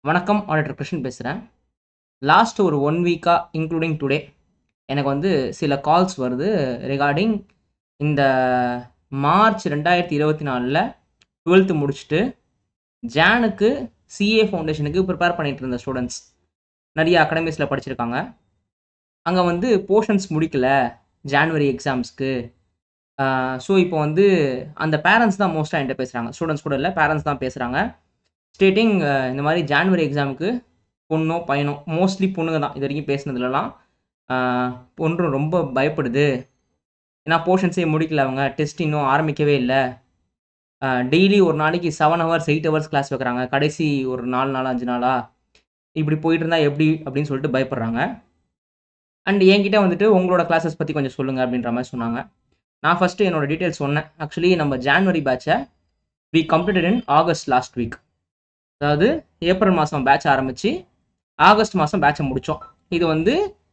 வணக்கம் ஆடிட்டர் கிருஷ்ணன் பேசுகிறேன் லாஸ்ட் ஒரு ஒன் வீக்காக இன்க்ளூடிங் டுடே எனக்கு வந்து சில கால்ஸ் வருது ரிகார்டிங் இந்த மார்ச் ரெண்டாயிரத்தி இருபத்தி நாலில் டுவெல்த்து முடிச்சுட்டு ஜானுக்கு சிஏ ஃபவுண்டேஷனுக்கு ப்ரிப்பேர் பண்ணிட்டு இருந்த ஸ்டூடெண்ட்ஸ் நிறைய அகாடமிஸில் படிச்சிருக்காங்க அங்கே வந்து போர்ஷன்ஸ் முடிக்கல ஜான்வரி எக்ஸாம்ஸ்க்கு ஸோ இப்போ வந்து அந்த பேரண்ட்ஸ் தான் மோஸ்ட்டாக என்கிட்ட பேசுகிறாங்க ஸ்டூடெண்ட்ஸ் கூட இல்லை பேரண்ட்ஸ் தான் பேசுகிறாங்க ஸ்டேட்டிங் இந்த மாதிரி ஜான்வரி எக்ஸாமுக்கு பொண்ணோ பையனோ மோஸ்ட்லி பொண்ணுங்க தான் இது வரைக்கும் பேசினதுலலாம் பொண்ணு ரொம்ப பயப்படுது ஏன்னா போர்ஷன்ஸே முடிக்கல அவங்க டெஸ்ட் இன்னும் ஆரம்பிக்கவே இல்லை டெய்லி ஒரு நாளைக்கு seven hours eight hours class வைக்கிறாங்க கடைசி ஒரு நாலு நாள் அஞ்சு நாளா இப்படி போயிட்டு இருந்தால் எப்படி அப்படின்னு சொல்லிட்டு பயப்படுறாங்க அண்ட் என்கிட்ட வந்துட்டு உங்களோட கிளாஸஸ் பற்றி கொஞ்சம் சொல்லுங்கள் அப்படின்ற மாதிரி சொன்னாங்க நான் ஃபஸ்ட்டு என்னோட டீட்டெயில்ஸ் சொன்னேன் ஆக்சுவலி நம்ம ஜான்வரி பேட்சை we completed in August last week அதாவது ஏப்ரல் மாதம் பேட்ச் ஆரம்பித்து ஆகஸ்ட் மாதம் பேட்சை முடித்தோம் இது வந்து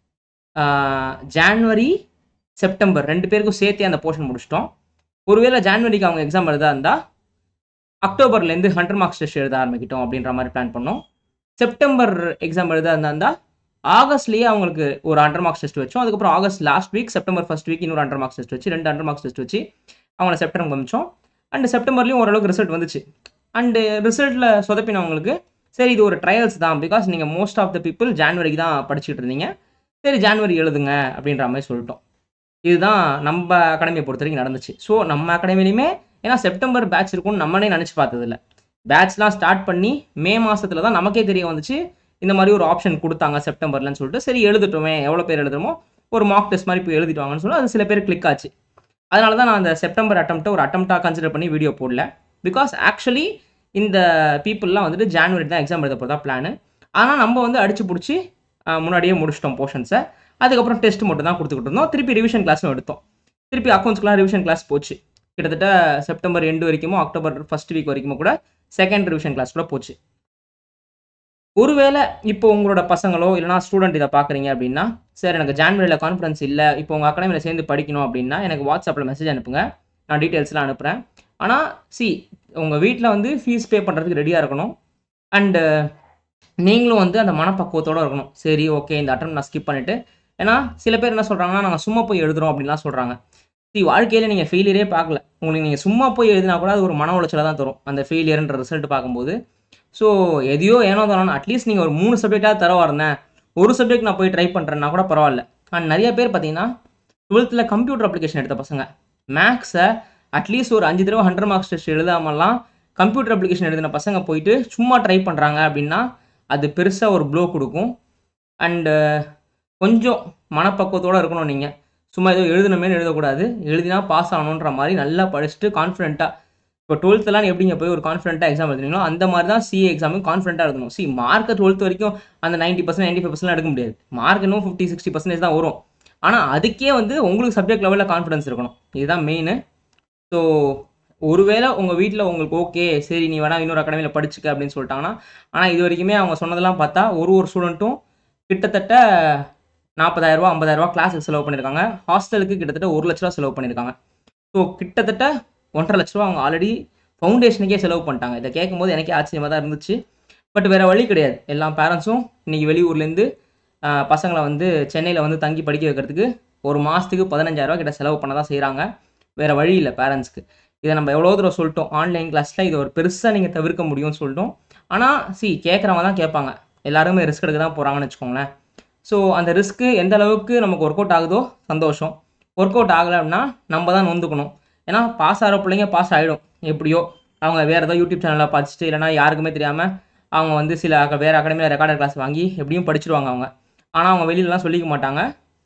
ஜான்வரி செப்டம்பர் ரெண்டு பேருக்கும் சேர்த்தே அந்த போர்ஷன் முடிச்சிட்டோம் ஒருவேளை ஜான்வரிக்கு அவங்க எக்ஸாம் எழுதா இருந்தால் அக்டோபர்லேருந்து ஹண்ட்ரட் மார்க்ஸ் டெஸ்ட் எழுத ஆரம்பிக்கிட்டோம் அப்படின்ற மாதிரி பிளான் பண்ணோம் செப்டம்பர் எக்ஸாம் எழுதா இருந்தால் ஆகஸ்ட்லேயே அவங்களுக்கு ஒரு ஹண்ட்ரட் மார்க்ஸ் டெஸ்ட் வச்சோம் அதுக்கப்புறம் August last week September first week இன்னொரு ஹண்ட்ரட் மார்க்ஸ் டெஸ்ட் வச்சு ரெண்டு ஹண்ட்ரட் மார்க்ஸ் டெஸ்ட் வச்சு அவங்கள செப்டம்பர் அமைச்சோம் அண்ட் செப்டம்பர்லேயும் ஓரளவுக்கு ரிசல்ட் வந்துச்சு அண்டு ரிசல்ட்டில் சொதப்பினவங்களுக்கு சரி இது ஒரு ட்ரையல்ஸ் தான் பிகாஸ் நீங்கள் மோஸ்ட் ஆஃப் த பீப்புள் ஜான்வரிக்கு தான் படிச்சுட்டு இருந்தீங்க சரி ஜான்வரி எழுதுங்க அப்படின்ற மாதிரி சொல்லிட்டோம் இதுதான் நம்ம அகாடமியை பொறுத்த வரைக்கும் நடந்துச்சு ஸோ நம்ம அகாடமிலையுமே ஏன்னா செப்டம்பர் பேட்ச் இருக்கும்னு நம்மளே நினச்சி பார்த்ததில்ல பேட்ச்லாம் ஸ்டார்ட் பண்ணி மே மாதத்தில் தான் நமக்கே தெரிய வந்துச்சு இந்த மாதிரி ஒரு ஆப்ஷன் கொடுத்தாங்க செப்டம்பர்லன்னு சொல்லிட்டு சரி எழுதிட்டோமே எவ்வளோ பேர் எழுதுமோ ஒரு மார்க் டெஸ்ட் மாதிரி போய் எழுதிட்டுவாங்கன்னு சொல்லி அது சில பேர் கிளிக் ஆச்சு அதனால தான் நான் அந்த செப்டம்பர் அட்டம்ப்ட்டை ஒரு அட்டம்ப்டாக கன்சிடர் பண்ணி வீடியோ போடல பிகாஸ் ஆக்சுவலி இந்த பீப்புளெலாம் வந்துட்டு ஜான்வரி தான் எக்ஸாம் எழுத போகிறதா பிளானு ஆனால் நம்ம வந்து அடிச்சு பிடிச்சி முன்னாடியே முடிச்சிட்டோம் போர்ஷன்ஸை அதுக்கப்புறம் டெஸ்ட் மட்டும் தான் கொடுத்துக்கிட்டு இருந்தோம் திருப்பி ரிவிஷன் கிளாஸும் எடுத்தோம் திருப்பி அக்கௌண்ட்ஸ்க்குலாம் ரிவிஷன் கிளாஸ் போச்சு கிட்டத்தட்ட செப்டம்பர் எண்டு வரைக்குமோ அக்டோபர் ஃபஸ்ட் வீக் வரைக்குமோ கூட செகண்ட் ரிவிஷன் கிளாஸ் கூட போச்சு ஒருவேளை இப்போ உங்களோட பசங்களோ இல்லைனா ஸ்டூடெண்ட் இதை பார்க்குறீங்க அப்படின்னா சார் எனக்கு ஜான்வரியில் கான்ஃபரன்ஸ் இல்லை இப்போ உங்கள் அகாடமியில் சேர்ந்து படிக்கணும் அப்படின்னா எனக்கு வாட்ஸ்அப்பில் மெசேஜ் அனுப்புங்க நான் டீட்டெயில்ஸ்லாம் அனுப்புகிறேன் ஆனால் சி உங்கள் வீட்டில் வந்து ஃபீஸ் பே பண்ணுறதுக்கு ரெடியாக இருக்கணும் அண்டு நீங்களும் வந்து அந்த மனப்பக்குவத்தோடு இருக்கணும் சரி ஓகே இந்த அட்டம் நான் ஸ்கிப் பண்ணிவிட்டு ஏன்னா சில பேர் என்ன சொல்கிறாங்கன்னா நாங்கள் சும்மா போய் எழுதுறோம் அப்படின்லாம் சொல்கிறாங்க சி வாழ்க்கையில் நீங்கள் ஃபெயிலியரே பார்க்கல உங்களுக்கு நீங்கள் சும்மா போய் எழுதினா கூட அது ஒரு மன உளைச்சலை தான் தரும் அந்த ஃபெயிலியர்ன்ற ரிசல்ட் பார்க்கும்போது ஸோ எதையோ ஏனோ தானோ அட்லீஸ்ட் நீங்கள் ஒரு மூணு சப்ஜெக்டாக தரவா இருந்தேன் ஒரு சப்ஜெக்ட் நான் போய் ட்ரை பண்ணுறேன்னா கூட பரவாயில்ல அண்ட் நிறைய பேர் பார்த்தீங்கன்னா டுவெல்த்தில் கம்ப்யூட்டர் அப்ளிகேஷன் எடுத்த பசங்க மேக்ஸை அட்லீஸ்ட் ஒரு அஞ்சு தடவை ஹண்ட்ரட் மார்க்ஸ் டெஸ்ட் எழுதாமலாம் கம்ப்யூட்டர் அப்ளிகேஷன் எழுதின பசங்க போயிட்டு சும்மா ட்ரை பண்ணுறாங்க அப்படின்னா அது பெருசாக ஒரு ப்ளோ கொடுக்கும் அண்டு கொஞ்சம் மனப்பக்குவத்தோடு இருக்கணும் நீங்கள் சும்மா ஏதோ எழுதணுமே எழுதக்கூடாது எழுதினா பாஸ் ஆகணுன்ற மாதிரி நல்லா படிச்சுட்டு கான்ஃபிடென்ட்டாக இப்போ டுவெல்த்துலாம் எப்படிங்க போய் ஒரு கான்ஃபிடென்ட்டாக எக்ஸாம் எழுதுனீங்களோ அந்த மாதிரி தான் சிஏ எக்ஸாமும் கான்ஃபிடென்ட்டாக எழுதணும் சி மார்க்கு டுவெல்த் வரைக்கும் அந்த ninety percent ninety five percent எடுக்க முடியாது மார்க் இன்னும் ஃபிஃப்டி சிக்ஸ்டி பர்சன்டேஜ் தான் வரும் ஆனால் அதுக்கே வந்து உங்களுக்கு சப்ஜெக்ட் லெவலில் கான்ஃபிடன்ஸ் இருக்கணும் இதுதான் மெயின் ஸோ ஒருவேளை உங்கள் வீட்டில் உங்களுக்கு ஓகே சரி நீ வேணா இன்னொரு அகாடமியில் படிச்சுக்க அப்படின்னு சொல்லிட்டாங்கன்னா ஆனால் இது வரைக்குமே அவங்க சொன்னதெல்லாம் பார்த்தா ஒரு ஒரு ஸ்டூடெண்ட்டும் கிட்டத்தட்ட நாற்பதாயிரரூவா ஐம்பதாயிரரூவா கிளாஸுக்கு செலவு பண்ணியிருக்காங்க ஹாஸ்டலுக்கு கிட்டத்தட்ட ஒரு லட்ச ரூபா செலவு பண்ணியிருக்காங்க ஸோ கிட்டத்தட்ட ஒன்றரை லட்ச ரூபா அவங்க ஆல்ரெடி ஃபவுண்டேஷனுக்கே செலவு பண்ணிட்டாங்க இதை கேட்கும்போது எனக்கே ஆச்சரியமாக தான் இருந்துச்சு பட் வேறு வழி கிடையாது எல்லா பேரண்ட்ஸும் இன்றைக்கி வெளியூர்லேருந்து பசங்களை வந்து சென்னையில் வந்து தங்கி படிக்க வைக்கிறதுக்கு ஒரு மாதத்துக்கு பதினஞ்சாயிரரூவா கிட்ட செலவு பண்ண தான் செய்கிறாங்க வேறு வழி இல்லை பேரண்ட்ஸ்க்கு இதை நம்ம எவ்வளோ தூரம் சொல்லிட்டோம் ஆன்லைன் கிளாஸில் இதை ஒரு பெருசாக நீங்கள் தவிர்க்க முடியும்னு சொல்லிட்டோம் ஆனால் சி கேட்குறவங்க தான் கேட்பாங்க எல்லாருமே ரிஸ்க் எடுக்க தான் போகிறாங்கன்னு வச்சுக்கோங்களேன் ஸோ அந்த ரிஸ்க்கு எந்த அளவுக்கு நமக்கு ஒர்க் அவுட் ஆகுதோ சந்தோஷம் ஒர்க் அவுட் ஆகலை அப்படின்னா நம்ம தான் நொந்துக்கணும் ஏன்னா பாஸ் ஆகிற பிள்ளைங்க பாஸ் ஆகிடும் எப்படியோ அவங்க வேறு ஏதோ யூடியூப் சேனலில் படிச்சுட்டு இல்லைனா யாருக்குமே தெரியாமல் அவங்க வந்து சில வேறு அகாடமியில் ரெக்கார்டர் கிளாஸ் வாங்கி எப்படியும் படிச்சிருவாங்க அவங்க ஆனால் அவங்க வெளியிலலாம் சொல்லிக்க மாட்டாங்க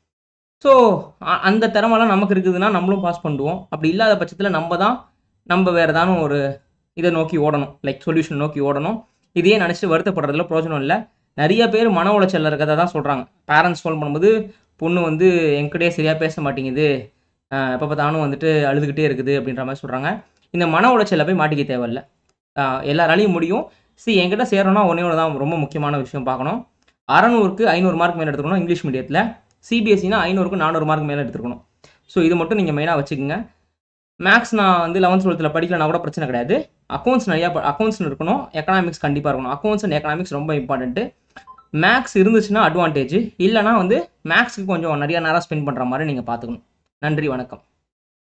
ஸோ அந்த திறமெல்லாம் நமக்கு இருக்குதுன்னா நம்மளும் பாஸ் பண்ணுவோம் அப்படி இல்லாத பட்சத்தில் நம்ம தான் நம்ம வேறு ஏதானும் ஒரு இதை நோக்கி ஓடணும் லைக் சொல்யூஷன் நோக்கி ஓடணும் இதையே நினச்சிட்டு வருத்தப்படுறதுல பிரயோஜனம் இல்லை நிறைய பேர் மன உளைச்சலில் இருக்கிறத தான் சொல்கிறாங்க பேரண்ட்ஸ் ஃபோன் பண்ணும்போது பொண்ணு வந்து என்கிட்டயே சரியாக பேச மாட்டேங்குது எப்போ பார்த்தாலும் வந்துட்டு அழுதுகிட்டே இருக்குது அப்படின்ற மாதிரி சொல்கிறாங்க இந்த மன உளைச்சலில் போய் மாட்டிக்க தேவையில்ல எல்லாராலையும் முடியும் சி என்கிட்ட சேரணும்னா ஒன்றே ஒன்று தான் ரொம்ப முக்கியமான விஷயம் பார்க்கணும் அறநூறுக்கு ஐநூறு மார்க் மேலே எடுத்துக்கணும் இங்கிலீஷ் மீடியத்தில் சிபிஎஸ்சினா ஐநூறுக்கு நானூறு மார்க் மேலே எடுத்துக்கணும் ஸோ இது மட்டும் நீங்கள் மெயினாக வச்சுக்கோங்க மேக்ஸ் நான் வந்து லெவன்த் டுவெல்த்தில் படிக்கலனா கூட பிரச்சனை கிடையாது அக்கௌண்ட்ஸ் நிறையா அக்கௌண்ட்ஸ் இருக்கணும் எக்கனாமிக்ஸ் கண்டிப்பாக இருக்கணும் அக்கௌண்ட்ஸ் அண்ட் எக்கனாமிக்ஸ் ரொம்ப இம்பார்ட்டன்ட்டு மேக்ஸ் இருந்துச்சுன்னா அட்வான்டேஜ் இல்லைனா வந்து மேக்ஸுக்கு கொஞ்சம் நிறைய நேரம் ஸ்பெண்ட் பண்ணுற மாதிரி நீங்கள் பார்த்துக்கணும் நன்றி வணக்கம்